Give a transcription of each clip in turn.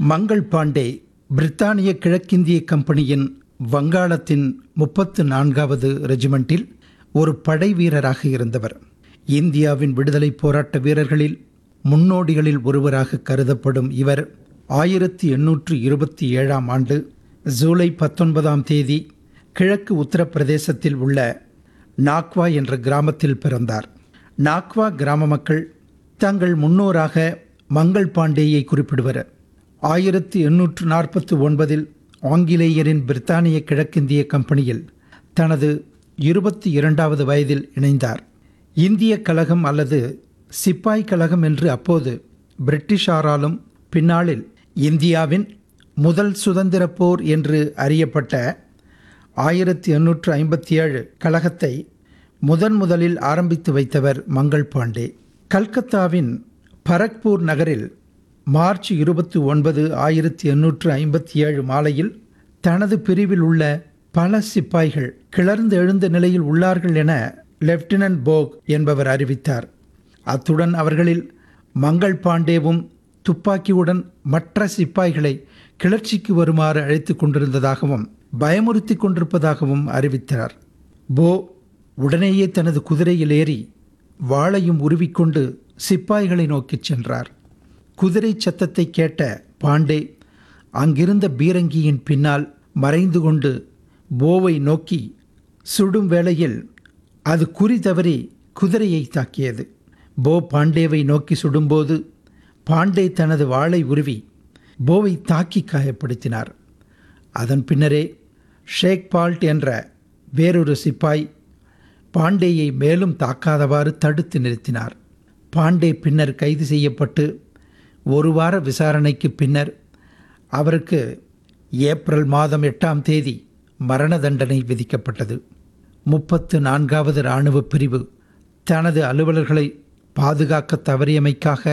மங்கள் பாண்டே பிரித்தானிய கிழக்கிந்திய கம்பெனியின் வங்காளத்தின் முப்பத்து நான்காவது ரெஜிமெண்டில் ஒரு படை வீரராக இருந்தவர் இந்தியாவின் விடுதலைப் போராட்ட வீரர்களில் முன்னோடிகளில் ஒருவராக கருதப்படும் இவர் ஆயிரத்தி எண்ணூற்று இருபத்தி ஏழாம் ஆண்டு ஜூலை பத்தொன்பதாம் தேதி கிழக்கு உத்தரப்பிரதேசத்தில் உள்ள நாக்வா என்ற கிராமத்தில் பிறந்தார் நாக்வா கிராம மக்கள் தங்கள் முன்னோராக மங்கள் பாண்டேயை குறிப்பிடுவர் ஆயிரத்தி எண்ணூற்று நாற்பத்தி ஒன்பதில் ஆங்கிலேயரின் பிரித்தானிய கிழக்கிந்திய கம்பெனியில் தனது இருபத்தி இரண்டாவது வயதில் இணைந்தார் இந்திய கழகம் அல்லது சிப்பாய் கழகம் என்று அப்போது பிரிட்டிஷாராலும் பின்னாளில் இந்தியாவின் முதல் சுதந்திர போர் என்று அறியப்பட்ட ஆயிரத்தி எண்ணூற்று ஐம்பத்தி ஏழு கழகத்தை முதன் முதலில் ஆரம்பித்து வைத்தவர் மங்கள் பாண்டே கல்கத்தாவின் பரக்பூர் நகரில் மார்ச் இருபத்தி ஒன்பது ஆயிரத்தி எண்ணூற்று ஐம்பத்தி ஏழு மாலையில் தனது பிரிவில் உள்ள பல சிப்பாய்கள் கிளர்ந்து எழுந்த நிலையில் உள்ளார்கள் என லெப்டினன்ட் போக் என்பவர் அறிவித்தார் அத்துடன் அவர்களில் மங்கள் பாண்டேவும் துப்பாக்கியுடன் மற்ற சிப்பாய்களை கிளர்ச்சிக்கு வருமாறு அழைத்து கொண்டிருந்ததாகவும் பயமுறுத்தி கொண்டிருப்பதாகவும் அறிவித்தார் போ உடனேயே தனது குதிரையில் ஏறி வாளையும் உருவிக்கொண்டு சிப்பாய்களை நோக்கிச் சென்றார் குதிரை சத்தத்தை கேட்ட பாண்டே அங்கிருந்த பீரங்கியின் பின்னால் மறைந்து கொண்டு போவை நோக்கி சுடும் வேளையில் அது குறி தவறி குதிரையை தாக்கியது போ பாண்டேவை நோக்கி சுடும்போது பாண்டே தனது வாளை உருவி போவை தாக்கி காயப்படுத்தினார் அதன் பின்னரே ஷேக் பால்ட் என்ற வேறொரு சிப்பாய் பாண்டேயை மேலும் தாக்காதவாறு தடுத்து நிறுத்தினார் பாண்டே பின்னர் கைது செய்யப்பட்டு ஒரு வார விசாரணைக்கு பின்னர் அவருக்கு ஏப்ரல் மாதம் எட்டாம் தேதி மரண தண்டனை விதிக்கப்பட்டது முப்பத்து நான்காவது இராணுவ பிரிவு தனது அலுவலர்களை பாதுகாக்க தவறியமைக்காக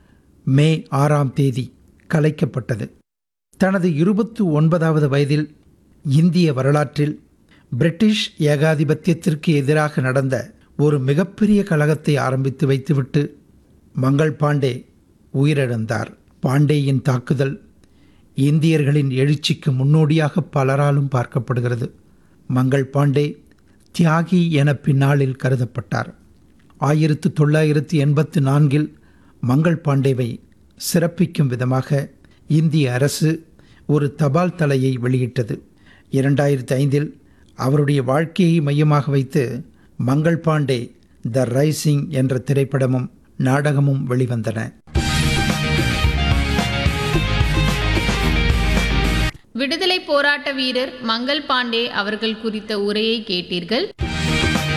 மே ஆறாம் தேதி கலைக்கப்பட்டது தனது இருபத்து ஒன்பதாவது வயதில் இந்திய வரலாற்றில் பிரிட்டிஷ் ஏகாதிபத்தியத்திற்கு எதிராக நடந்த ஒரு மிகப்பெரிய கழகத்தை ஆரம்பித்து வைத்துவிட்டு மங்கள் பாண்டே உயிரிழந்தார் பாண்டேயின் தாக்குதல் இந்தியர்களின் எழுச்சிக்கு முன்னோடியாக பலராலும் பார்க்கப்படுகிறது மங்கள் பாண்டே தியாகி என பின்னாளில் கருதப்பட்டார் ஆயிரத்து தொள்ளாயிரத்து எண்பத்து நான்கில் மங்கள் பாண்டேவை சிறப்பிக்கும் விதமாக இந்திய அரசு ஒரு தபால் தலையை வெளியிட்டது இரண்டாயிரத்து ஐந்தில் அவருடைய வாழ்க்கையை மையமாக வைத்து மங்கள் பாண்டே த ரைசிங் என்ற திரைப்படமும் நாடகமும் வெளிவந்தன விடுதலை போராட்ட வீரர் மங்கள் பாண்டே அவர்கள் குறித்த உரையை கேட்டீர்கள்